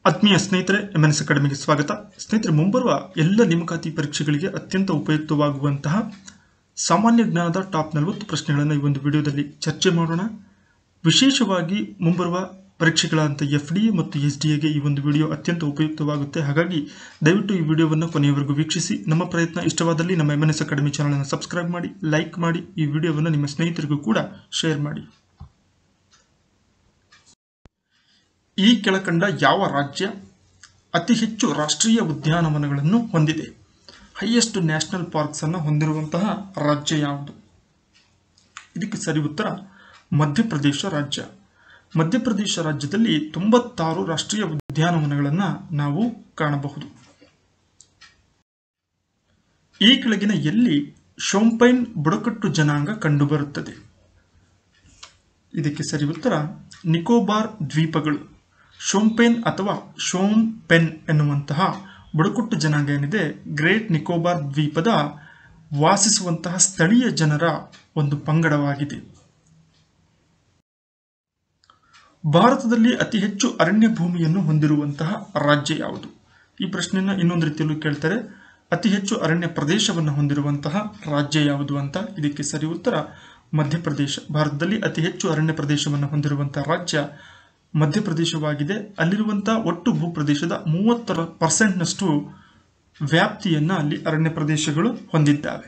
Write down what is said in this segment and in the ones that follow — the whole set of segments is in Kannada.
ಆತ್ಮೀಯ ಸ್ನೇಹಿತರೆ ಎಮ್ ಎನ್ ಎಸ್ ಅಕಾಡೆಮಿಗೆ ಸ್ವಾಗತ ಸ್ನೇಹಿತರೆ ಮುಂಬರುವ ಎಲ್ಲ ನೇಮಕಾತಿ ಪರೀಕ್ಷೆಗಳಿಗೆ ಅತ್ಯಂತ ಉಪಯುಕ್ತವಾಗುವಂತಹ ಸಾಮಾನ್ಯ ಜ್ಞಾನದ ಟಾಪ್ ನಲವತ್ತು ಪ್ರಶ್ನೆಗಳನ್ನು ಈ ಒಂದು ವಿಡಿಯೋದಲ್ಲಿ ಚರ್ಚೆ ಮಾಡೋಣ ವಿಶೇಷವಾಗಿ ಮುಂಬರುವ ಪರೀಕ್ಷೆಗಳಂತ ಎಫ್ ಡಿ ಎ ಮತ್ತು ಎಸ್ ಡಿ ಎಗೆ ಈ ಒಂದು ವಿಡಿಯೋ ಅತ್ಯಂತ ಉಪಯುಕ್ತವಾಗುತ್ತೆ ಹಾಗಾಗಿ ದಯವಿಟ್ಟು ಈ ವಿಡಿಯೋವನ್ನು ಕೊನೆಯವರೆಗೂ ವೀಕ್ಷಿಸಿ ನಮ್ಮ ಪ್ರಯತ್ನ ಇಷ್ಟವಾದಲ್ಲಿ ನಮ್ಮ ಎಮ್ ಎನ್ ಎಸ್ ಅಕಾಡೆಮಿ ಚಾನಲನ್ನು ಸಬ್ಸ್ಕ್ರೈಬ್ ಮಾಡಿ ಲೈಕ್ ಮಾಡಿ ಈ ವಿಡಿಯೋವನ್ನು ನಿಮ್ಮ ಸ್ನೇಹಿತರಿಗೂ ಕೂಡ ಶೇರ್ ಮಾಡಿ ಈ ಕೆಳಕಂಡ ಯಾವ ರಾಜ್ಯ ಅತಿ ಹೆಚ್ಚು ರಾಷ್ಟ್ರೀಯ ಉದ್ಯಾನವನಗಳನ್ನು ಹೊಂದಿದೆ ಹೈಯೆಸ್ಟ್ ನ್ಯಾಷನಲ್ ಪಾರ್ಕ್ಸ್ ಅನ್ನು ಹೊಂದಿರುವಂತಹ ರಾಜ್ಯ ಯಾವುದು ಇದಕ್ಕೆ ಸರಿ ಉತ್ತರ ಮಧ್ಯಪ್ರದೇಶ ರಾಜ್ಯ ಮಧ್ಯಪ್ರದೇಶ ರಾಜ್ಯದಲ್ಲಿ ತೊಂಬತ್ತಾರು ರಾಷ್ಟ್ರೀಯ ಉದ್ಯಾನವನಗಳನ್ನು ನಾವು ಕಾಣಬಹುದು ಈ ಕೆಳಗಿನ ಎಲ್ಲಿ ಶೋಂಪೈನ್ ಬುಡಕಟ್ಟು ಜನಾಂಗ ಕಂಡುಬರುತ್ತದೆ ಇದಕ್ಕೆ ಸರಿ ಉತ್ತರ ನಿಕೋಬಾರ್ ದ್ವೀಪಗಳು ಶೋಂಪೆನ್ ಅಥವಾ ಶೋಮ್ ಪೆನ್ ಎನ್ನುವಂತಹ ಬುಡಕಟ್ಟು ಜನಾಂಗ ಏನಿದೆ ಗ್ರೇಟ್ ನಿಕೋಬಾರ್ ದ್ವೀಪದ ವಾಸಿಸುವಂತಹ ಸ್ಥಳೀಯ ಜನರ ಒಂದು ಪಂಗಡವಾಗಿದೆ ಭಾರತದಲ್ಲಿ ಅತಿ ಹೆಚ್ಚು ಅರಣ್ಯ ಭೂಮಿಯನ್ನು ಹೊಂದಿರುವಂತಹ ರಾಜ್ಯ ಯಾವುದು ಈ ಪ್ರಶ್ನೆಯನ್ನ ಇನ್ನೊಂದು ರೀತಿಯಲ್ಲೂ ಕೇಳ್ತಾರೆ ಅತಿ ಹೆಚ್ಚು ಅರಣ್ಯ ಪ್ರದೇಶವನ್ನು ಹೊಂದಿರುವಂತಹ ರಾಜ್ಯ ಯಾವುದು ಅಂತ ಇದಕ್ಕೆ ಸರಿ ಉತ್ತರ ಮಧ್ಯಪ್ರದೇಶ ಭಾರತದಲ್ಲಿ ಅತಿ ಹೆಚ್ಚು ಅರಣ್ಯ ಪ್ರದೇಶವನ್ನು ಹೊಂದಿರುವಂತಹ ರಾಜ್ಯ ಮಧ್ಯಪ್ರದೇಶವಾಗಿದೆ ಅಲ್ಲಿರುವಂತಹ ಒಟ್ಟು ಭೂಪ್ರದೇಶದ ಮೂವತ್ತರ ಪರ್ಸೆಂಟ್ನಷ್ಟು ವ್ಯಾಪ್ತಿಯನ್ನ ಅಲ್ಲಿ ಅರಣ್ಯ ಪ್ರದೇಶಗಳು ಹೊಂದಿದ್ದಾವೆ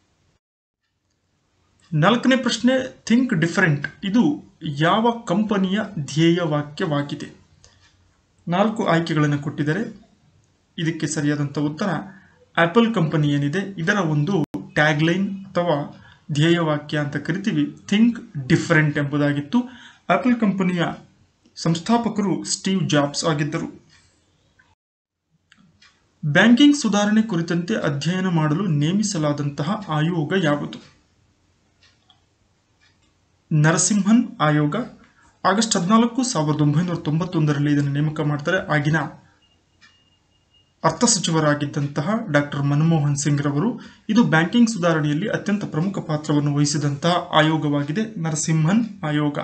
ನಾಲ್ಕನೇ ಪ್ರಶ್ನೆ ಥಿಂಕ್ ಡಿಫರೆಂಟ್ ಇದು ಯಾವ ಕಂಪನಿಯ ಧ್ಯೇಯ ವಾಕ್ಯವಾಗಿದೆ ನಾಲ್ಕು ಆಯ್ಕೆಗಳನ್ನು ಕೊಟ್ಟಿದ್ದಾರೆ ಇದಕ್ಕೆ ಸರಿಯಾದಂಥ ಉತ್ತರ ಆಪಲ್ ಕಂಪನಿ ಏನಿದೆ ಇದರ ಒಂದು ಟ್ಯಾಗ್ಲೈನ್ ಅಥವಾ ಧ್ಯೇಯವಾಕ್ಯ ಅಂತ ಕರಿತೀವಿ ಥಿಂಕ್ ಡಿಫರೆಂಟ್ ಎಂಬುದಾಗಿತ್ತು ಆಪಲ್ ಕಂಪನಿಯ ಸಂಸ್ಥಾಪಕರು ಸ್ಟೀವ್ ಜಾಬ್ಸ್ ಆಗಿದ್ದರು ಬ್ಯಾಂಕಿಂಗ್ ಸುಧಾರಣೆ ಕುರಿತಂತೆ ಅಧ್ಯಯನ ಮಾಡಲು ನೇಮಿಸಲಾದಂತಹ ಆಯೋಗ ಯಾವುದು ನರಸಿಂಹನ್ ಆಯೋಗ ಆಗಸ್ಟ್ ಹದಿನಾಲ್ಕು ಸಾವಿರದ ಒಂಬೈನೂರ ತೊಂಬತ್ತೊಂದರಲ್ಲಿ ಇದನ್ನು ನೇಮಕ ಮಾಡ್ತಾರೆ ಆಗಿನ ಅರ್ಥ ಸಚಿವರಾಗಿದ್ದಂತಹ ಡಾಕ್ಟರ್ ಮನಮೋಹನ್ ಸಿಂಗ್ ರವರು ಇದು ಬ್ಯಾಂಕಿಂಗ್ ಸುಧಾರಣೆಯಲ್ಲಿ ಅತ್ಯಂತ ಪ್ರಮುಖ ಪಾತ್ರವನ್ನು ವಹಿಸಿದಂತಹ ಆಯೋಗವಾಗಿದೆ ನರಸಿಂಹನ್ ಆಯೋಗ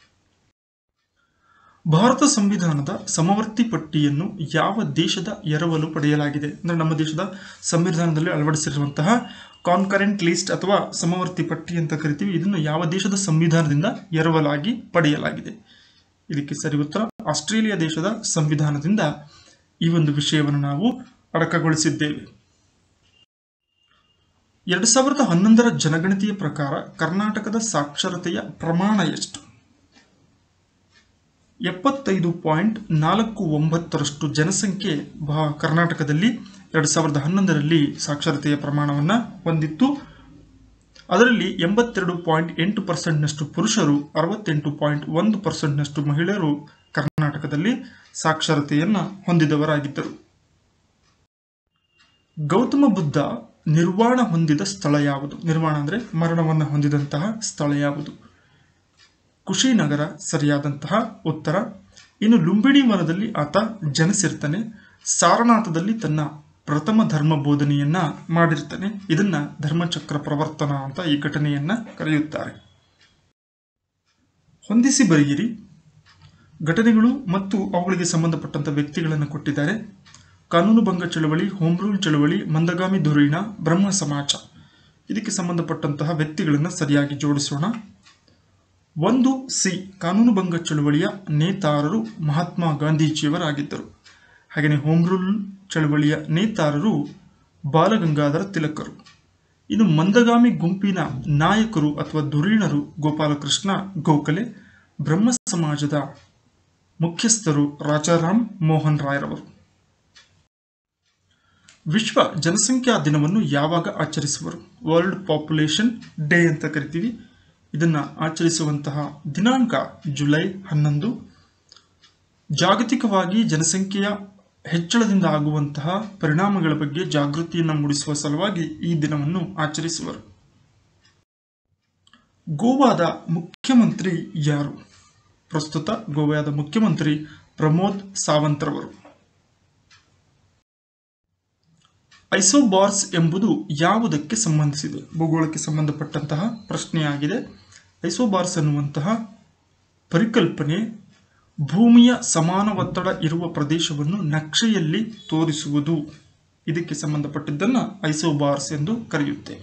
ಭಾರತ ಸಂವಿಧಾನದ ಸಮವರ್ತಿ ಪಟ್ಟಿಯನ್ನು ಯಾವ ದೇಶದ ಎರವಲು ಪಡೆಯಲಾಗಿದೆ ಅಂದರೆ ನಮ್ಮ ದೇಶದ ಸಂವಿಧಾನದಲ್ಲಿ ಅಳವಡಿಸಿರುವಂತಹ ಕಾನ್ಕರೆಂಟ್ ಲಿಸ್ಟ್ ಅಥವಾ ಸಮವರ್ತಿ ಪಟ್ಟಿ ಅಂತ ಕರಿತೀವಿ ಇದನ್ನು ಯಾವ ದೇಶದ ಸಂವಿಧಾನದಿಂದ ಎರವಲಾಗಿ ಪಡೆಯಲಾಗಿದೆ ಇದಕ್ಕೆ ಸರಿ ಉತ್ತರ ಆಸ್ಟ್ರೇಲಿಯಾ ದೇಶದ ಸಂವಿಧಾನದಿಂದ ಈ ಒಂದು ವಿಷಯವನ್ನು ನಾವು ಅಡಕಗೊಳಿಸಿದ್ದೇವೆ ಎರಡು ಸಾವಿರದ ಹನ್ನೊಂದರ ಜನಗಣತಿಯ ಪ್ರಕಾರ ಕರ್ನಾಟಕದ ಸಾಕ್ಷರತೆಯ ಪ್ರಮಾಣ ಎಷ್ಟು ಎಪ್ಪತ್ತೈದು ಪಾಯಿಂಟ್ ನಾಲ್ಕು ಒಂಬತ್ತರಷ್ಟು ಜನಸಂಖ್ಯೆ ಬಹ ಕರ್ನಾಟಕದಲ್ಲಿ ಎರಡು ಸಾವಿರದ ಹನ್ನೊಂದರಲ್ಲಿ ಸಾಕ್ಷರತೆಯ ಪ್ರಮಾಣವನ್ನು ಹೊಂದಿತ್ತು ಅದರಲ್ಲಿ ಎಂಬತ್ತೆರಡು ಪಾಯಿಂಟ್ ಎಂಟು ಪರ್ಸೆಂಟ್ನಷ್ಟು ಪುರುಷರು ಅರವತ್ತೆಂಟು ಪಾಯಿಂಟ್ ಒಂದು ಪರ್ಸೆಂಟ್ನಷ್ಟು ಮಹಿಳೆಯರು ಕರ್ನಾಟಕದಲ್ಲಿ ಸಾಕ್ಷರತೆಯನ್ನು ಹೊಂದಿದವರಾಗಿದ್ದರು ಗೌತಮ ಬುದ್ಧ ನಿರ್ವಾಣ ಹೊಂದಿದ ಸ್ಥಳ ಯಾವುದು ನಿರ್ವಾಣ ಅಂದರೆ ಮರಣವನ್ನು ಹೊಂದಿದಂತಹ ಸ್ಥಳ ಯಾವುದು ಕುಶಿನಗರ ಸರಿಯಾದಂತಹ ಉತ್ತರ ಇನ್ನು ಲುಂಬಿನಿ ವನದಲ್ಲಿ ಆತ ಜನಿಸಿರ್ತಾನೆ ಸಾರನಾಥದಲ್ಲಿ ತನ್ನ ಪ್ರಥಮ ಧರ್ಮ ಬೋಧನೆಯನ್ನ ಮಾಡಿರ್ತಾನೆ ಇದನ್ನ ಧರ್ಮಚಕ್ರ ಪ್ರವರ್ತನ ಅಂತ ಈ ಘಟನೆಯನ್ನ ಕರೆಯುತ್ತಾರೆ ಹೊಂದಿಸಿ ಬರೆಯಿರಿ ಘಟನೆಗಳು ಮತ್ತು ಅವುಗಳಿಗೆ ಸಂಬಂಧಪಟ್ಟಂತ ವ್ಯಕ್ತಿಗಳನ್ನು ಕೊಟ್ಟಿದ್ದಾರೆ ಕಾನೂನು ಭಂಗ ಚಳವಳಿ ಹೋಮ್ ರೂಲ್ ಚಳವಳಿ ಮಂದಗಾಮಿ ಧುರೀಣ ಬ್ರಹ್ಮ ಸಮಾಜ ಇದಕ್ಕೆ ಸಂಬಂಧಪಟ್ಟಂತಹ ವ್ಯಕ್ತಿಗಳನ್ನು ಸರಿಯಾಗಿ ಜೋಡಿಸೋಣ ಒಂದು ಸಿ ಕಾನೂನು ಭಂಗ ಚಳವಳಿಯ ನೇತಾರರು ಮಹಾತ್ಮ ಗಾಂಧೀಜಿಯವರಾಗಿದ್ದರು ಹಾಗೆಯೇ ಹೋಮ್ ರೂಲ್ ಚಳವಳಿಯ ನೇತಾರರು ಬಾಲಗಂಗಾಧರ ತಿಲಕರು ಇನ್ನು ಮಂದಗಾಮಿ ಗುಂಪಿನ ನಾಯಕರು ಅಥವಾ ಧುರೀಣರು ಗೋಪಾಲಕೃಷ್ಣ ಗೋಖಲೆ ಬ್ರಹ್ಮ ಸಮಾಜದ ಮುಖ್ಯಸ್ಥರು ರಾಜಾರಾಮ್ ಮೋಹನ್ ರಾಯ್ರವರು ವಿಶ್ವ ಜನಸಂಖ್ಯಾ ದಿನವನ್ನು ಯಾವಾಗ ಆಚರಿಸುವರು ವರ್ಲ್ಡ್ ಪಾಪ್ಯುಲೇಷನ್ ಡೇ ಅಂತ ಕರಿತೀವಿ ಇದನ್ನ ಆಚರಿಸುವಂತಹ ದಿನಾಂಕ ಜುಲೈ ಹನ್ನೊಂದು ಜಾಗತಿಕವಾಗಿ ಜನಸಂಖ್ಯೆಯ ಹೆಚ್ಚಳದಿಂದ ಆಗುವಂತಹ ಪರಿಣಾಮಗಳ ಬಗ್ಗೆ ಜಾಗೃತಿಯನ್ನು ಮೂಡಿಸುವ ಸಲುವಾಗಿ ಈ ದಿನವನ್ನು ಆಚರಿಸುವರು ಗೋವಾದ ಮುಖ್ಯಮಂತ್ರಿ ಯಾರು ಪ್ರಸ್ತುತ ಗೋವಾದ ಮುಖ್ಯಮಂತ್ರಿ ಪ್ರಮೋದ್ ಸಾವಂತ್ ರವರು ಐಸೋಬಾರ್ಸ್ ಎಂಬುದು ಯಾವುದಕ್ಕೆ ಸಂಬಂಧಿಸಿದೆ ಭೂಗೋಳಕ್ಕೆ ಸಂಬಂಧಪಟ್ಟಂತಹ ಪ್ರಶ್ನೆಯಾಗಿದೆ ಐಸೋಬಾರ್ಸ್ ಅನ್ನುವಂತಹ ಪರಿಕಲ್ಪನೆ ಭೂಮಿಯ ಸಮಾನ ಒತ್ತಡ ಇರುವ ಪ್ರದೇಶವನ್ನು ನಕ್ಷೆಯಲ್ಲಿ ತೋರಿಸುವುದು ಇದಕ್ಕೆ ಸಂಬಂಧಪಟ್ಟಿದ್ದನ್ನು ಐಸೋಬಾರ್ಸ್ ಎಂದು ಕರೆಯುತ್ತೇವೆ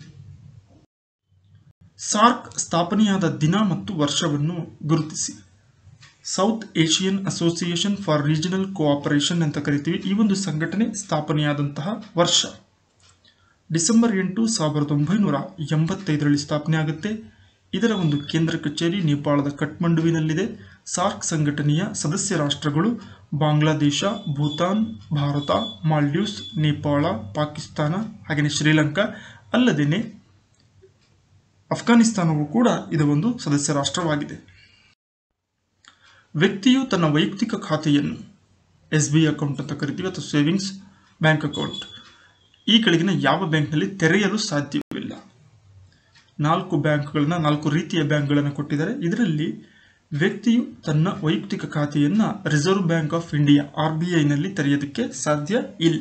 ಸಾರ್ಕ್ ಸ್ಥಾಪನೆಯಾದ ದಿನ ಮತ್ತು ವರ್ಷವನ್ನು ಗುರುತಿಸಿ South Asian Association for Regional Cooperation ಅಂತ ಕರಿತೀವಿ ಈ ಒಂದು ಸಂಘಟನೆ ಸ್ಥಾಪನೆಯಾದಂತಹ ವರ್ಷ ಡಿಸೆಂಬರ್ ಎಂಟು ಸಾವಿರದ ಒಂಬೈನೂರ ಎಂಬತ್ತೈದರಲ್ಲಿ ಸ್ಥಾಪನೆ ಆಗುತ್ತೆ ಇದರ ಒಂದು ಕೇಂದ್ರ ಕಚೇರಿ ನೇಪಾಳದ ಕಠ್ಮಂಡುವಿನಲ್ಲಿದೆ ಸಾರ್ಕ್ ಸಂಘಟನೆಯ ಸದಸ್ಯ ರಾಷ್ಟ್ರಗಳು ಬಾಂಗ್ಲಾದೇಶ ಭೂತಾನ್ ಭಾರತ ಮಾಲ್ಡೀವ್ಸ್ ನೇಪಾಳ ಪಾಕಿಸ್ತಾನ ಹಾಗೆಯೇ ಶ್ರೀಲಂಕಾ ಅಲ್ಲದೇನೆ ಅಫ್ಘಾನಿಸ್ತಾನವೂ ಕೂಡ ಇದು ಒಂದು ಸದಸ್ಯ ರಾಷ್ಟ್ರವಾಗಿದೆ ವ್ಯಕ್ತಿಯು ತನ್ನ ವೈಯಕ್ತಿಕ ಖಾತೆಯನ್ನು ಎಸ್ ಬಿ ಅಕೌಂಟ್ ಅಂತ ಕರಿತೀವಿ ಅಥವಾ ಸೇವಿಂಗ್ಸ್ ಬ್ಯಾಂಕ್ ಅಕೌಂಟ್ ಈ ಕೆಳಗಿನ ಯಾವ ಬ್ಯಾಂಕ್ನಲ್ಲಿ ತೆರೆಯಲು ಸಾಧ್ಯವಿಲ್ಲ ನಾಲ್ಕು ಬ್ಯಾಂಕ್ಗಳನ್ನ ನಾಲ್ಕು ರೀತಿಯ ಬ್ಯಾಂಕ್ಗಳನ್ನು ಕೊಟ್ಟಿದ್ದಾರೆ ಇದರಲ್ಲಿ ವ್ಯಕ್ತಿಯು ತನ್ನ ವೈಯಕ್ತಿಕ ಖಾತೆಯನ್ನು Reserve Bank of India R B ಐನಲ್ಲಿ ತೆರೆಯೋದಕ್ಕೆ ಸಾಧ್ಯ ಇಲ್ಲ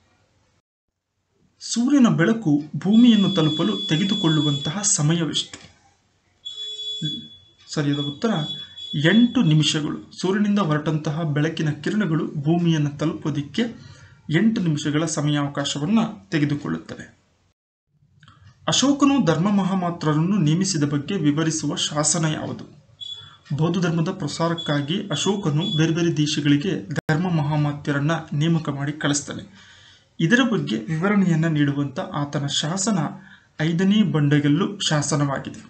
ಸೂರ್ಯನ ಬೆಳಕು ಭೂಮಿಯನ್ನು ತಲುಪಲು ತೆಗೆದುಕೊಳ್ಳುವಂತಹ ಸಮಯವೆಷ್ಟು ಸರಿಯಾದ ಉತ್ತರ ಎಂಟು ನಿಮಿಷಗಳು ಸೂರ್ಯನಿಂದ ಹೊರಟಂತಹ ಬೆಳಕಿನ ಕಿರಣಗಳು ಭೂಮಿಯನ್ನು ತಲುಪೋದಿಕ್ಕೆ ಎಂಟು ನಿಮಿಷಗಳ ಸಮಯಾವಕಾಶವನ್ನು ತೆಗೆದುಕೊಳ್ಳುತ್ತವೆ ಅಶೋಕನು ಧರ್ಮ ಮಹಾಮಾತ್ರರನ್ನು ನೇಮಿಸಿದ ಬಗ್ಗೆ ವಿವರಿಸುವ ಶಾಸನ ಯಾವುದು ಬೌದ್ಧ ಧರ್ಮದ ಪ್ರಸಾರಕ್ಕಾಗಿ ಅಶೋಕನು ಬೇರೆ ಬೇರೆ ದೇಶಗಳಿಗೆ ಧರ್ಮ ಮಹಾಮಾತ್ಯರನ್ನ ನೇಮಕ ಮಾಡಿ ಕಳಿಸ್ತಾನೆ ಇದರ ಬಗ್ಗೆ ವಿವರಣೆಯನ್ನ ನೀಡುವಂತ ಆತನ ಶಾಸನ ಐದನೇ ಬಂಡಗಲ್ಲು ಶಾಸನವಾಗಿದೆ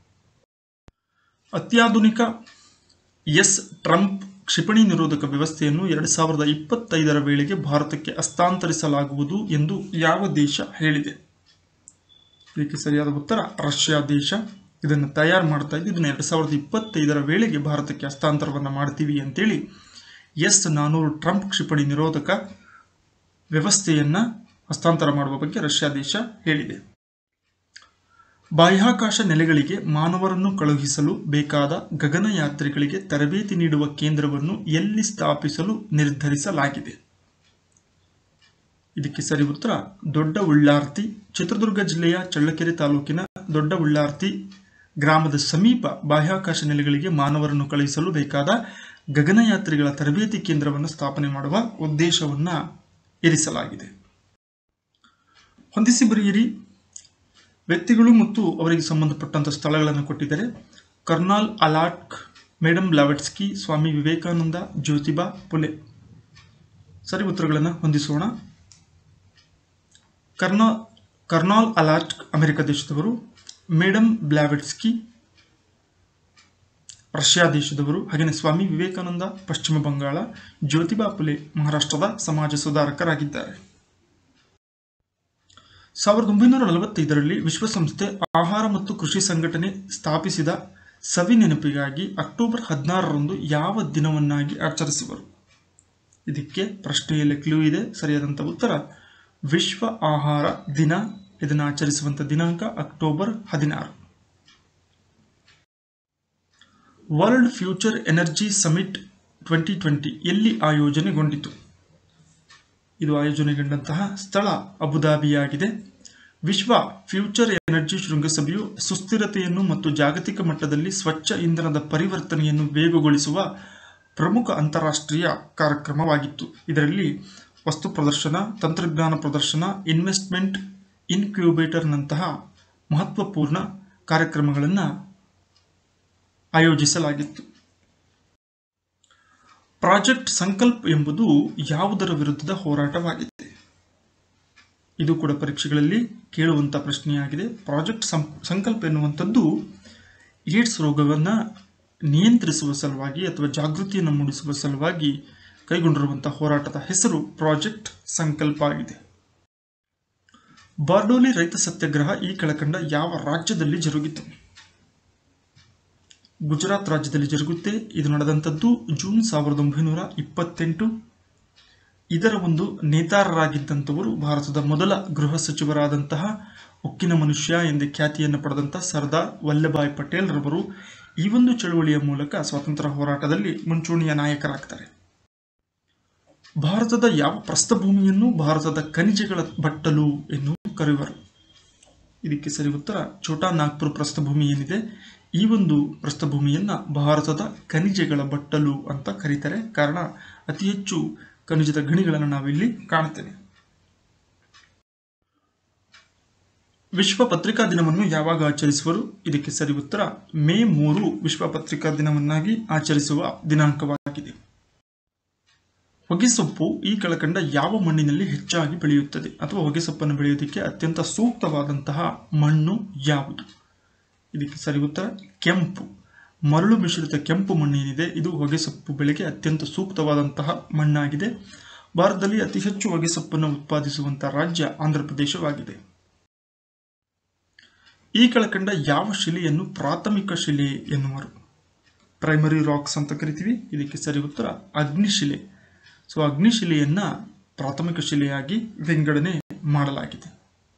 ಅತ್ಯಾಧುನಿಕ ಎಸ್ ಟ್ರಂಪ್ ಕ್ಷಿಪಣಿ ನಿರೋಧಕ ವ್ಯವಸ್ಥೆಯನ್ನು ಎರಡು ಸಾವಿರದ ಇಪ್ಪತ್ತೈದರ ವೇಳೆಗೆ ಭಾರತಕ್ಕೆ ಹಸ್ತಾಂತರಿಸಲಾಗುವುದು ಎಂದು ಯಾವ ದೇಶ ಹೇಳಿದೆ ಇದಕ್ಕೆ ಸರಿಯಾದ ಉತ್ತರ ರಷ್ಯಾ ದೇಶ ಇದನ್ನು ತಯಾರು ಮಾಡ್ತಾ ಇದ್ದು ಇದನ್ನು ಎರಡು ಸಾವಿರದ ಇಪ್ಪತ್ತೈದರ ವೇಳೆಗೆ ಭಾರತಕ್ಕೆ ಹಸ್ತಾಂತರವನ್ನು ಮಾಡ್ತೀವಿ ಅಂತೇಳಿ ಎಸ್ ನಾನೂರು ಟ್ರಂಪ್ ಕ್ಷಿಪಣಿ ನಿರೋಧಕ ವ್ಯವಸ್ಥೆಯನ್ನ ಹಸ್ತಾಂತರ ಮಾಡುವ ಬಗ್ಗೆ ರಷ್ಯಾ ದೇಶ ಹೇಳಿದೆ ಬಾಹ್ಯಾಕಾಶ ನೆಲೆಗಳಿಗೆ ಮಾನವರನ್ನು ಕಳುಹಿಸಲು ಬೇಕಾದ ಗಗನಯಾತ್ರಿಗಳಿಗೆ ತರಬೇತಿ ನೀಡುವ ಕೇಂದ್ರವನ್ನು ಎಲ್ಲಿ ಸ್ಥಾಪಿಸಲು ನಿರ್ಧರಿಸಲಾಗಿದೆ ಇದಕ್ಕೆ ಸರಿ ಉತ್ತರ ದೊಡ್ಡ ಉಳ್ಳಾರ್ತಿ ಚಿತ್ರದುರ್ಗ ಜಿಲ್ಲೆಯ ಚಳ್ಳಕೆರೆ ತಾಲೂಕಿನ ದೊಡ್ಡ ಉಳ್ಳಾರ್ತಿ ಗ್ರಾಮದ ಸಮೀಪ ಬಾಹ್ಯಾಕಾಶ ನೆಲೆಗಳಿಗೆ ಮಾನವರನ್ನು ಕಳುಹಿಸಲು ಬೇಕಾದ ಗಗನಯಾತ್ರಿಗಳ ತರಬೇತಿ ಕೇಂದ್ರವನ್ನು ಸ್ಥಾಪನೆ ಮಾಡುವ ಉದ್ದೇಶವನ್ನ ಇರಿಸಲಾಗಿದೆ ಹೊಂದಿಸಿ ಬರೆಯಿರಿ ವ್ಯಕ್ತಿಗಳು ಮತ್ತು ಅವರಿಗೆ ಸಂಬಂಧಪಟ್ಟಂತ ಸ್ಥಳಗಳನ್ನು ಕೊಟ್ಟಿದ್ದಾರೆ ಕರ್ನಾಲ್ ಅಲಾಟ್ಕ್ ಮೇಡಮ್ ಬ್ಲಾವೆಟ್ಸ್ಕಿ ಸ್ವಾಮಿ ವಿವೇಕಾನಂದ ಜ್ಯೋತಿಬಾ ಪುಲೆ ಸರಿ ಉತ್ತರಗಳನ್ನು ಹೊಂದಿಸೋಣ ಕರ್ನಾ ಕರ್ನಾಲ್ ಅಲಾಟ್ಕ್ ಅಮೆರಿಕ ದೇಶದವರು ಮೇಡಮ್ ಬ್ಲಾವೆಟ್ಸ್ಕಿ ರಷ್ಯಾ ದೇಶದವರು ಹಾಗೆಯೇ ಸ್ವಾಮಿ ವಿವೇಕಾನಂದ ಪಶ್ಚಿಮ ಬಂಗಾಳ ಜ್ಯೋತಿಬಾ ಪುಲೆ ಮಹಾರಾಷ್ಟ್ರದ ಸಮಾಜ ಸುಧಾರಕರಾಗಿದ್ದಾರೆ ಸಾವಿರದ ಒಂಬೈನೂರ ನಲವತ್ತೈದರಲ್ಲಿ ವಿಶ್ವಸಂಸ್ಥೆ ಆಹಾರ ಮತ್ತು ಕೃಷಿ ಸಂಘಟನೆ ಸ್ಥಾಪಿಸಿದ ಸವಿ ನೆನಪಿಗಾಗಿ ಅಕ್ಟೋಬರ್ ಹದಿನಾರರಂದು ಯಾವ ದಿನವನ್ನಾಗಿ ಆಚರಿಸುವರು ಇದಕ್ಕೆ ಪ್ರಶ್ನೆಯಲ್ಲಿ ಕ್ಲೂ ಇದೆ ಸರಿಯಾದಂಥ ಉತ್ತರ ವಿಶ್ವ ಆಹಾರ ದಿನ ಇದನ್ನು ಆಚರಿಸುವಂಥ ದಿನಾಂಕ ಅಕ್ಟೋಬರ್ ಹದಿನಾರು world future energy summit twenty twenty ಎಲ್ಲಿ ಆಯೋಜನೆಗೊಂಡಿತು ಇದು ಆಯೋಜನೆಗೊಂಡಂತಹ ಸ್ಥಳ ಅಬುದಾಬಿಯಾಗಿದೆ ವಿಶ್ವ ಫ್ಯೂಚರ್ ಎನರ್ಜಿ ಶೃಂಗಸಭೆಯು ಸುಸ್ಥಿರತೆಯನ್ನು ಮತ್ತು ಜಾಗತಿಕ ಮಟ್ಟದಲ್ಲಿ ಸ್ವಚ್ಛ ಇಂಧನದ ಪರಿವರ್ತನೆಯನ್ನು ವೇಗಗೊಳಿಸುವ ಪ್ರಮುಖ ಅಂತಾರಾಷ್ಟ್ರೀಯ ಕಾರ್ಯಕ್ರಮವಾಗಿತ್ತು ಇದರಲ್ಲಿ ವಸ್ತು ಪ್ರದರ್ಶನ ತಂತ್ರಜ್ಞಾನ ಪ್ರದರ್ಶನ ಇನ್ವೆಸ್ಟ್ಮೆಂಟ್ ಇನ್ಕ್ಯೂಬೇಟರ್ನಂತಹ ಮಹತ್ವಪೂರ್ಣ ಕಾರ್ಯಕ್ರಮಗಳನ್ನು ಆಯೋಜಿಸಲಾಗಿತ್ತು ಪ್ರಾಜೆಕ್ಟ್ ಸಂಕಲ್ಪ್ ಎಂಬುದು ಯಾವುದರ ವಿರುದ್ಧದ ಹೋರಾಟವಾಗಿದೆ ಇದು ಕೂಡ ಪರೀಕ್ಷೆಗಳಲ್ಲಿ ಕೇಳುವಂಥ ಪ್ರಶ್ನೆಯಾಗಿದೆ ಪ್ರಾಜೆಕ್ಟ್ ಸಂಕಲ್ಪ ಎನ್ನುವಂಥದ್ದು ಏಡ್ಸ್ ರೋಗವನ್ನು ನಿಯಂತ್ರಿಸುವ ಸಲುವಾಗಿ ಅಥವಾ ಜಾಗೃತಿಯನ್ನು ಮೂಡಿಸುವ ಸಲುವಾಗಿ ಕೈಗೊಂಡಿರುವಂತಹ ಹೋರಾಟದ ಹೆಸರು ಪ್ರಾಜೆಕ್ಟ್ ಸಂಕಲ್ಪ ಆಗಿದೆ ಬಾರ್ಡೋಲಿ ರೈತ ಸತ್ಯಾಗ್ರಹ ಈ ಕೆಳಕಂಡ ಯಾವ ರಾಜ್ಯದಲ್ಲಿ ಜರುಗಿತು ಗುಜರಾತ್ ರಾಜ್ಯದಲ್ಲಿ ಜರುಗುತ್ತೆ ಇದು ನಡೆದಂಥದ್ದು ಜೂನ್ ಸಾವಿರದ ಒಂಬೈನೂರ ಇಪ್ಪತ್ತೆಂಟು ಇದರ ಒಂದು ನೇತಾರರಾಗಿದ್ದಂಥವರು ಭಾರತದ ಮೊದಲ ಗೃಹ ಸಚಿವರಾದಂತಹ ಉಕ್ಕಿನ ಮನುಷ್ಯ ಎಂದೇ ಖ್ಯಾತಿಯನ್ನು ಪಡೆದಂತಹ ಸರ್ದಾರ್ ವಲ್ಲಭಾಯ್ ಪಟೇಲ್ ರವರು ಈ ಒಂದು ಚಳುವಳಿಯ ಮೂಲಕ ಸ್ವಾತಂತ್ರ್ಯ ಹೋರಾಟದಲ್ಲಿ ಮುಂಚೂಣಿಯ ನಾಯಕರಾಗ್ತಾರೆ ಭಾರತದ ಯಾವ ಪ್ರಸ್ಥಭೂಮಿಯನ್ನು ಭಾರತದ ಖನಿಜಗಳ ಬಟ್ಟಲು ಎಂದು ಕರೆಯುವರು ಇದಕ್ಕೆ ಸರಿ ಉತ್ತರ ಛೋಟಾ ನಾಗ್ಪುರ್ ಪ್ರಸ್ಥಭೂಮಿ ಏನಿದೆ ಈ ಒಂದು ಪ್ರಸ್ಥಭೂಮಿಯನ್ನ ಭಾರತದ ಖನಿಜಗಳ ಬಟ್ಟಲು ಅಂತ ಕರೀತಾರೆ ಕಾರಣ ಅತಿ ಹೆಚ್ಚು ಖನಿಜದ ಗಣಿಗಳನ್ನು ನಾವಿಲ್ಲಿ ಕಾಣುತ್ತೇವೆ ವಿಶ್ವ ಪತ್ರಿಕಾ ದಿನವನ್ನು ಯಾವಾಗ ಆಚರಿಸುವರು ಇದಕ್ಕೆ ಸರಿ ಉತ್ತರ ಮೇ ಮೂರು ವಿಶ್ವ ಪತ್ರಿಕಾ ದಿನವನ್ನಾಗಿ ಆಚರಿಸುವ ದಿನಾಂಕವಾಗಿದೆ ಹೊಗೆಸೊಪ್ಪು ಈ ಕೆಳಕಂಡ ಯಾವ ಮಣ್ಣಿನಲ್ಲಿ ಹೆಚ್ಚಾಗಿ ಬೆಳೆಯುತ್ತದೆ ಅಥವಾ ಹೊಗೆಸೊಪ್ಪನ್ನು ಬೆಳೆಯುವುದಕ್ಕೆ ಅತ್ಯಂತ ಸೂಕ್ತವಾದಂತಹ ಮಣ್ಣು ಯಾವುದು ಇದಕ್ಕೆ ಸರಿ ಉತ್ತರ ಕೆಂಪು ಮರಳು ಮಿಶ್ರಿತ ಕೆಂಪು ಮಣ್ಣೇನಿದೆ ಇದು ಹೊಗೆಸೊಪ್ಪು ಬೆಳೆಗೆ ಅತ್ಯಂತ ಸೂಕ್ತವಾದಂತಹ ಮಣ್ಣಾಗಿದೆ ಭಾರತದಲ್ಲಿ ಅತಿ ಹೆಚ್ಚು ಹೊಗೆಸೊಪ್ಪನ್ನು ಉತ್ಪಾದಿಸುವಂತಹ ರಾಜ್ಯ ಆಂಧ್ರ ಪ್ರದೇಶವಾಗಿದೆ ಈ ಕೆಳಕಂಡ ಯಾವ ಶಿಲೆಯನ್ನು ಪ್ರಾಥಮಿಕ ಶಿಲೆ ಎನ್ನುವರು ಪ್ರೈಮರಿ ರಾಕ್ಸ್ ಅಂತ ಕರಿತೀವಿ ಇದಕ್ಕೆ ಸರಿ ಉತ್ತರ ಅಗ್ನಿಶಿಲೆ ಸೊ ಅಗ್ನಿಶಿಲೆಯನ್ನ ಪ್ರಾಥಮಿಕ ಶಿಲೆಯಾಗಿ ವಿಂಗಡಣೆ ಮಾಡಲಾಗಿದೆ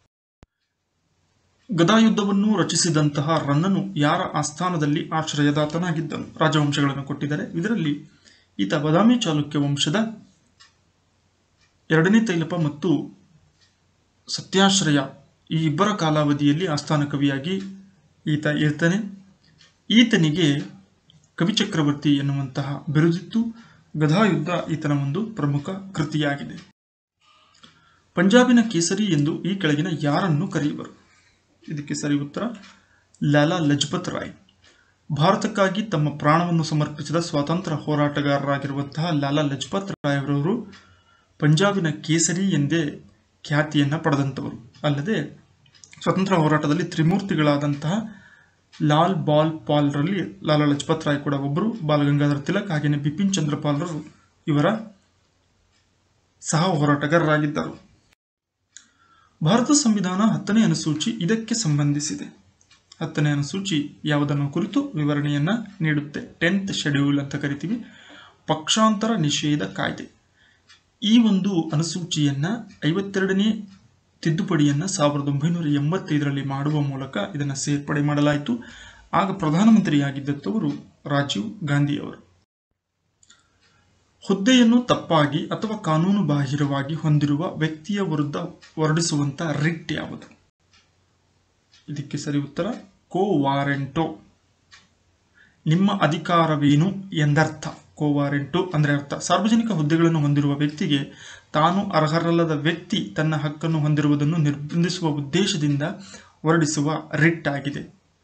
ಗದಾಯುದ್ಧವನ್ನು ರಚಿಸಿದಂತಹ ರನ್ನನು ಯಾರ ಆಸ್ಥಾನದಲ್ಲಿ ಆಶ್ರಯದಾತನಾಗಿದ್ದನು ರಾಜವಂಶಗಳನ್ನು ಕೊಟ್ಟಿದ್ದಾರೆ ಇದರಲ್ಲಿ ಈತ ಬದಾಮಿ ಚಾಲುಕ್ಯ ವಂಶದ ಎರಡನೇ ತೈಲಪ ಮತ್ತು ಸತ್ಯಾಶ್ರಯ ಈ ಇಬ್ಬರ ಕಾಲಾವಧಿಯಲ್ಲಿ ಆಸ್ಥಾನ ಕವಿಯಾಗಿ ಈತ ಇರ್ತಾನೆ ಈತನಿಗೆ ಕವಿಚಕ್ರವರ್ತಿ ಎನ್ನುವಂತಹ ಬಿರುದಿತ್ತು ಗದಾಯುದ್ಧ ಈತನ ಒಂದು ಪ್ರಮುಖ ಕೃತಿಯಾಗಿದೆ ಪಂಜಾಬಿನ ಕೇಸರಿ ಎಂದು ಈ ಕೆಳಗಿನ ಯಾರನ್ನು ಕರೆಯುವರು ಇದಕ್ಕೆ ಸರಿ ಉತ್ತರ ಲಾಲಾ ಲಜಪತ್ ರಾಯ್ ಭಾರತಕ್ಕಾಗಿ ತಮ್ಮ ಪ್ರಾಣವನ್ನು ಸಮರ್ಪಿಸಿದ ಸ್ವಾತಂತ್ರ್ಯ ಹೋರಾಟಗಾರರಾಗಿರುವಂತಹ ಲಾಲಾ ಲಜಪತ್ ರಾಯ್ ಅವರವರು ಪಂಜಾಬಿನ ಕೇಸರಿ ಎಂದೇ ಖ್ಯಾತಿಯನ್ನ ಪಡೆದಂಥವರು ಅಲ್ಲದೆ ಸ್ವತಂತ್ರ ಹೋರಾಟದಲ್ಲಿ ತ್ರಿಮೂರ್ತಿಗಳಾದಂತಹ ಲಾಲ್ ಬಾಲ್ ಪಾಲ್ರಲ್ಲಿ ಲಾಲಾ ಲಜಪತ್ ರಾಯ್ ಕೂಡ ಒಬ್ಬರು ಬಾಲಗಂಗಾಧರ ತಿಲಕ್ ಹಾಗೆಯೇ ಬಿಪಿನ್ ಚಂದ್ರ ಪಾಲ್ರರು ಇವರ ಸಹ ಹೋರಾಟಗಾರರಾಗಿದ್ದರು ಭಾರತ ಸಂವಿಧಾನ ಹತ್ತನೇ ಅನುಸೂಚಿ ಇದಕ್ಕೆ ಸಂಬಂಧಿಸಿದೆ ಹತ್ತನೇ ಅನುಸೂಚಿ ಯಾವುದನ್ನು ಕುರಿತು ವಿವರಣೆಯನ್ನ ನೀಡುತ್ತೆ ಟೆಂತ್ ಶೆಡ್ಯೂಲ್ ಅಂತ ಕರಿತೀವಿ ಪಕ್ಷಾಂತರ ನಿಷೇಧ ಕಾಯ್ದೆ ಈ ಒಂದು ಅನುಸೂಚಿಯನ್ನ ಐವತ್ತೆರಡನೇ ತಿದ್ದುಪಡಿಯನ್ನ ಸಾವಿರದ ಒಂಬೈನೂರ ಎಂಬತ್ತೈದರಲ್ಲಿ ಮಾಡುವ ಮೂಲಕ ಇದನ್ನು ಸೇರ್ಪಡೆ ಮಾಡಲಾಯಿತು ಆಗ ಪ್ರಧಾನಮಂತ್ರಿಯಾಗಿದ್ದಂಥವರು ರಾಜೀವ್ ಗಾಂಧಿಯವರು ಹುದ್ದೆಯನ್ನು ತಪ್ಪಾಗಿ ಅಥವಾ ಕಾನೂನು ಬಾಹಿರವಾಗಿ ಹೊಂದಿರುವ ವ್ಯಕ್ತಿಯ ವಿರುದ್ಧ ಹೊರಡಿಸುವಂತ ರಿಟ್ ಯಾವುದು ಇದಕ್ಕೆ ಸರಿ ಉತ್ತರ ಕೋ ವಾರೆಂಟೋ ನಿಮ್ಮ ಅಧಿಕಾರವೇನು ಎಂದರ್ಥ ಕೋ ವಾರೆಂಟೋ ಅಂದ್ರೆ ಅರ್ಥ ಸಾರ್ವಜನಿಕ ಹುದ್ದೆಗಳನ್ನು ಹೊಂದಿರುವ ವ್ಯಕ್ತಿಗೆ ತಾನು ಅರ್ಹರಲ್ಲದ ವ್ಯಕ್ತಿ ತನ್ನ ಹಕ್ಕನ್ನು ಹೊಂದಿರುವುದನ್ನು ನಿರ್ಬಂಧಿಸುವ ಉದ್ದೇಶದಿಂದ ಹೊರಡಿಸುವ ರಿಟ್ ಆಗಿದೆ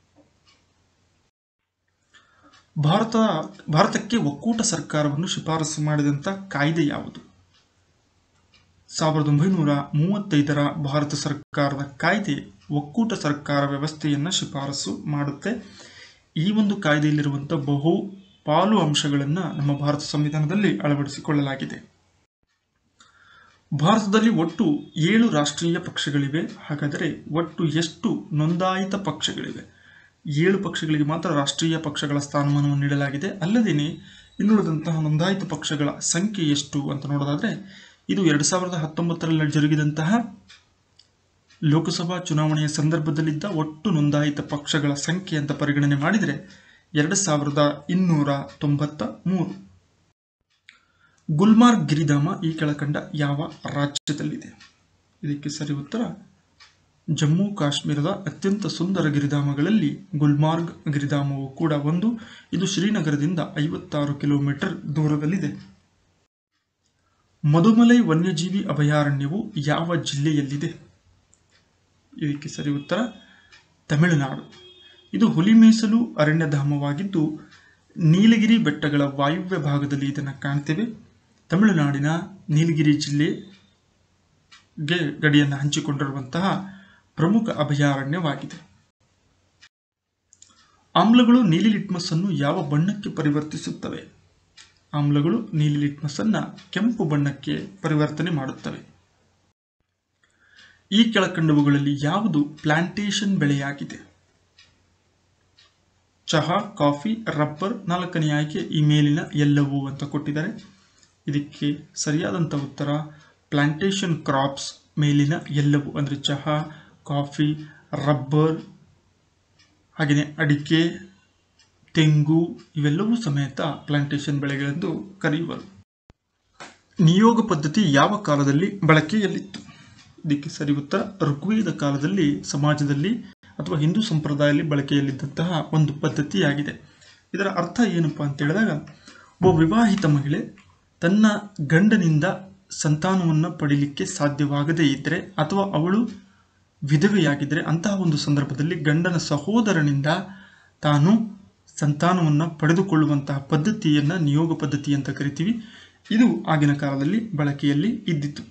ಭಾರತ ಭಾರತಕ್ಕೆ ಒಕ್ಕೂಟ ಸರ್ಕಾರವನ್ನು ಶಿಫಾರಸು ಮಾಡಿದಂಥ ಕಾಯ್ದೆ ಯಾವುದು ಸಾವಿರದ ಒಂಬೈನೂರ ಮೂವತ್ತೈದರ ಭಾರತ ಸರ್ಕಾರದ ಕಾಯ್ದೆ ಒಕ್ಕೂಟ ಸರ್ಕಾರ ವ್ಯವಸ್ಥೆಯನ್ನು ಶಿಫಾರಸು ಮಾಡುತ್ತೆ ಈ ಒಂದು ಕಾಯ್ದೆಯಲ್ಲಿರುವಂಥ ಬಹು ಪಾಲು ಅಂಶಗಳನ್ನು ನಮ್ಮ ಭಾರತ ಸಂವಿಧಾನದಲ್ಲಿ ಅಳವಡಿಸಿಕೊಳ್ಳಲಾಗಿದೆ ಭಾರತದಲ್ಲಿ ಒಟ್ಟು ಏಳು ರಾಷ್ಟ್ರೀಯ ಪಕ್ಷಗಳಿವೆ ಹಾಗಾದರೆ ಒಟ್ಟು ಎಷ್ಟು ನೋಂದಾಯಿತ ಪಕ್ಷಗಳಿವೆ ಏಳು ಪಕ್ಷಗಳಿಗೆ ಮಾತ್ರ ರಾಷ್ಟ್ರೀಯ ಪಕ್ಷಗಳ ಸ್ಥಾನಮಾನವನ್ನು ನೀಡಲಾಗಿದೆ ಅಲ್ಲದೇನೆ ಇನ್ನುಳಿದಂತಹ ನೋಂದಾಯಿತ ಪಕ್ಷಗಳ ಸಂಖ್ಯೆ ಎಷ್ಟು ಅಂತ ನೋಡೋದಾದ್ರೆ ಇದು ಎರಡು ಸಾವಿರದ ಹತ್ತೊಂಬತ್ತರಲ್ಲಿ ಜರುಗಿದಂತಹ ಲೋಕಸಭಾ ಚುನಾವಣೆಯ ಸಂದರ್ಭದಲ್ಲಿದ್ದ ಒಟ್ಟು ನೋಂದಾಯಿತ ಪಕ್ಷಗಳ ಸಂಖ್ಯೆ ಅಂತ ಪರಿಗಣನೆ ಮಾಡಿದರೆ ಎರಡು ಸಾವಿರದ ಇನ್ನೂರ ತೊಂಬತ್ತ ಮೂರು ಗುಲ್ಮಾರ್ಗ್ ಗಿರಿಧಾಮ ಈ ಕೆಳಕಂಡ ಯಾವ ರಾಜ್ಯದಲ್ಲಿದೆ ಇದಕ್ಕೆ ಸರಿ ಉತ್ತರ ಜಮ್ಮು ಕಾಶ್ಮೀರದ ಅತ್ಯಂತ ಸುಂದರ ಗಿರಿಧಾಮಗಳಲ್ಲಿ ಗುಲ್ಮಾರ್ಗ್ ಗಿರಿಧಾಮವು ಕೂಡ ಒಂದು ಇದು ಶ್ರೀನಗರದಿಂದ ಐವತ್ತಾರು ಕಿಲೋಮೀಟರ್ ದೂರದಲ್ಲಿದೆ ಮಧುಮಲೈ ವನ್ಯಜೀವಿ ಅಭಯಾರಣ್ಯವು ಯಾವ ಜಿಲ್ಲೆಯಲ್ಲಿದೆ ಇದಕ್ಕೆ ಸರಿ ಉತ್ತರ ತಮಿಳುನಾಡು ಇದು ಹುಲಿ ಮೀಸಲು ಅರಣ್ಯಧಾಮವಾಗಿದ್ದು ನೀಲಗಿರಿ ಬೆಟ್ಟಗಳ ವಾಯುವ್ಯ ಭಾಗದಲ್ಲಿ ಇದನ್ನು ಕಾಣ್ತೇವೆ ತಮಿಳುನಾಡಿನ ನೀಲಗಿರಿ ಜಿಲ್ಲೆಗೆ ಗಡಿಯನ್ನು ಹಂಚಿಕೊಂಡಿರುವಂತಹ ಪ್ರಮುಖ ಅಭಯಾರಣ್ಯವಾಗಿದೆ ಆಮ್ಲಗಳು ನೀಲಿ ಲಿಟ್ಮಸ್ ಅನ್ನು ಯಾವ ಬಣ್ಣಕ್ಕೆ ಪರಿವರ್ತಿಸುತ್ತವೆ ಆಮ್ಲಗಳು ನೀಲಿ ಲಿಟ್ಮಸ್ ಅನ್ನ ಕೆಂಪು ಬಣ್ಣಕ್ಕೆ ಪರಿವರ್ತನೆ ಮಾಡುತ್ತವೆ ಈ ಕೆಳಕಂಡವುಗಳಲ್ಲಿ ಯಾವುದು ಪ್ಲಾಂಟೇಶನ್ ಬೆಳೆಯಾಗಿದೆ ಚಹಾ ಕಾಫಿ ರಬ್ಬರ್ ನಾಲ್ಕನೇ ಆಯ್ಕೆ ಈ ಮೇಲಿನ ಎಲ್ಲವೂ ಅಂತ ಕೊಟ್ಟಿದ್ದಾರೆ ಇದಕ್ಕೆ ಸರಿಯಾದಂಥ ಉತ್ತರ ಪ್ಲಾಂಟೇಶನ್ ಕ್ರಾಪ್ಸ್ ಮೇಲಿನ ಎಲ್ಲವೂ ಅಂದರೆ ಚಹಾ ಕಾಫಿ ರಬ್ಬರ್ ಹಾಗೆಯೇ ಅಡಿಕೆ ತೆಂಗು ಇವೆಲ್ಲವೂ ಸಮೇತ ಪ್ಲಾಂಟೇಶನ್ ಬೆಳೆಗಳೆಂದು ಕರೆಯುವರು ನಿಯೋಗ ಪದ್ಧತಿ ಯಾವ ಕಾಲದಲ್ಲಿ ಬಳಕೆಯಲ್ಲಿತ್ತು ಇದಕ್ಕೆ ಸರಿ ಉತ್ತರ ಋಗ್ವೇದ ಕಾಲದಲ್ಲಿ ಸಮಾಜದಲ್ಲಿ ಅಥವಾ ಹಿಂದೂ ಸಂಪ್ರದಾಯದಲ್ಲಿ ಬಳಕೆಯಲ್ಲಿದ್ದಂತಹ ಒಂದು ಪದ್ಧತಿಯಾಗಿದೆ ಇದರ ಅರ್ಥ ಏನಪ್ಪ ಅಂತ ಹೇಳಿದಾಗ ಒಬ್ಬ ವಿವಾಹಿತ ಮಹಿಳೆ ತನ್ನ ಗಂಡನಿಂದ ಸಂತಾನವನ್ನು ಪಡಿಲಿಕ್ಕೆ ಸಾಧ್ಯವಾಗದೇ ಇದ್ದರೆ ಅಥವಾ ಅವಳು ವಿಧವೆಯಾಗಿದ್ದರೆ ಅಂತಹ ಒಂದು ಸಂದರ್ಭದಲ್ಲಿ ಗಂಡನ ಸಹೋದರನಿಂದ ತಾನು ಸಂತಾನವನ್ನು ಪಡೆದುಕೊಳ್ಳುವಂತಹ ಪದ್ಧತಿಯನ್ನು ನಿಯೋಗ ಪದ್ಧತಿ ಅಂತ ಕರಿತೀವಿ ಇದು ಆಗಿನ ಕಾಲದಲ್ಲಿ ಬಳಕೆಯಲ್ಲಿ ಇದ್ದಿತ್ತು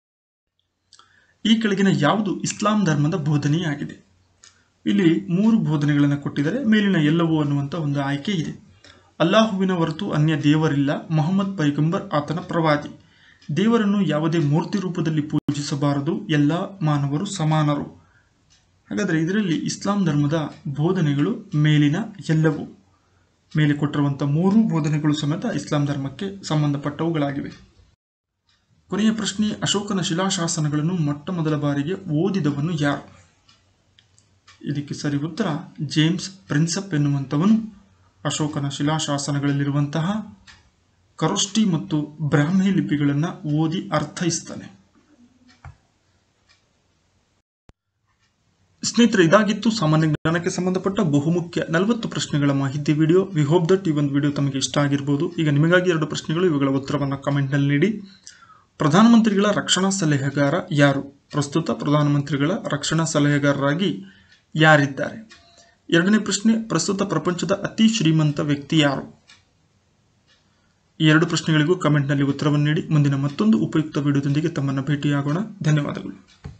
ಈ ಕೆಳಗಿನ ಯಾವುದು ಇಸ್ಲಾಂ ಧರ್ಮದ ಬೋಧನೆಯಾಗಿದೆ ಇಲ್ಲಿ ಮೂರು ಬೋಧನೆಗಳನ್ನು ಕೊಟ್ಟಿದ್ದಾರೆ ಮೇಲಿನ ಎಲ್ಲವೂ ಅನ್ನುವಂಥ ಒಂದು ಆಯ್ಕೆ ಇದೆ ಅಲ್ಲಾಹುವಿನ ಹೊರತು ಅನ್ಯ ದೇವರಿಲ್ಲ ಮೊಹಮ್ಮದ್ ಪೈಗಂಬರ್ ಆತನ ಪ್ರವಾದಿ ದೇವರನ್ನು ಯಾವುದೇ ಮೂರ್ತಿ ರೂಪದಲ್ಲಿ ಪೂಜಿಸಬಾರದು ಎಲ್ಲ ಮಾನವರು ಸಮಾನರು ಹಾಗಾದರೆ ಇದರಲ್ಲಿ ಇಸ್ಲಾಂ ಧರ್ಮದ ಬೋಧನೆಗಳು ಮೇಲಿನ ಎಲ್ಲವೂ ಮೇಲೆ ಕೊಟ್ಟಿರುವಂಥ ಮೂರು ಬೋಧನೆಗಳು ಸಮೇತ ಇಸ್ಲಾಂ ಧರ್ಮಕ್ಕೆ ಸಂಬಂಧಪಟ್ಟವುಗಳಾಗಿವೆ ಕೊನೆಯ ಪ್ರಶ್ನೆ ಅಶೋಕನ ಶಿಲಾಶಾಸನಗಳನ್ನು ಮೊಟ್ಟ ಮೊದಲ ಬಾರಿಗೆ ಓದಿದವನು ಯಾರು ಇದಕ್ಕೆ ಸರಿ ಉತ್ತರ ಜೇಮ್ಸ್ ಪ್ರಿನ್ಸಪ್ ಎನ್ನುವಂಥವನು ಅಶೋಕನ ಶಿಲಾಶಾಸನಗಳಲ್ಲಿರುವಂತಹ ಕರೋಷ್ಟಿ ಮತ್ತು ಬ್ರಾಹ್ಮಿ ಲಿಪಿಗಳನ್ನು ಓದಿ ಅರ್ಥೈಸ್ತಾನೆ ಸ್ನೇಹಿತರೆ ಇದಾಗಿತ್ತು ಸಾಮಾನ್ಯ ಜ್ಞಾನಕ್ಕೆ ಸಂಬಂಧಪಟ್ಟ ಬಹುಮುಖ್ಯ ನಲವತ್ತು ಪ್ರಶ್ನೆಗಳ ಮಾಹಿತಿ ವಿಡಿಯೋ ವಿ ಹೋಪ್ ದಟ್ ಈ ಒಂದು ವಿಡಿಯೋ ತಮಗೆ ಇಷ್ಟ ಆಗಿರ್ಬೋದು ಈಗ ನಿಮಗಾಗಿ ಎರಡು ಪ್ರಶ್ನೆಗಳು ಇವುಗಳ ಉತ್ತರವನ್ನು ಕಮೆಂಟ್ನಲ್ಲಿ ನೀಡಿ ಪ್ರಧಾನಮಂತ್ರಿಗಳ ರಕ್ಷಣಾ ಸಲಹೆಗಾರ ಯಾರು ಪ್ರಸ್ತುತ ಪ್ರಧಾನಮಂತ್ರಿಗಳ ರಕ್ಷಣಾ ಸಲಹೆಗಾರರಾಗಿ ಯಾರಿದ್ದಾರೆ ಎರಡನೇ ಪ್ರಶ್ನೆ ಪ್ರಸ್ತುತ ಪ್ರಪಂಚದ ಅತಿ ಶ್ರೀಮಂತ ವ್ಯಕ್ತಿ ಯಾರು ಈ ಎರಡು ಪ್ರಶ್ನೆಗಳಿಗೂ ಕಮೆಂಟ್ನಲ್ಲಿ ಉತ್ತರವನ್ನು ನೀಡಿ ಮುಂದಿನ ಮತ್ತೊಂದು ಉಪಯುಕ್ತ ವಿಡಿಯೋದೊಂದಿಗೆ ತಮ್ಮನ್ನು ಭೇಟಿಯಾಗೋಣ ಧನ್ಯವಾದಗಳು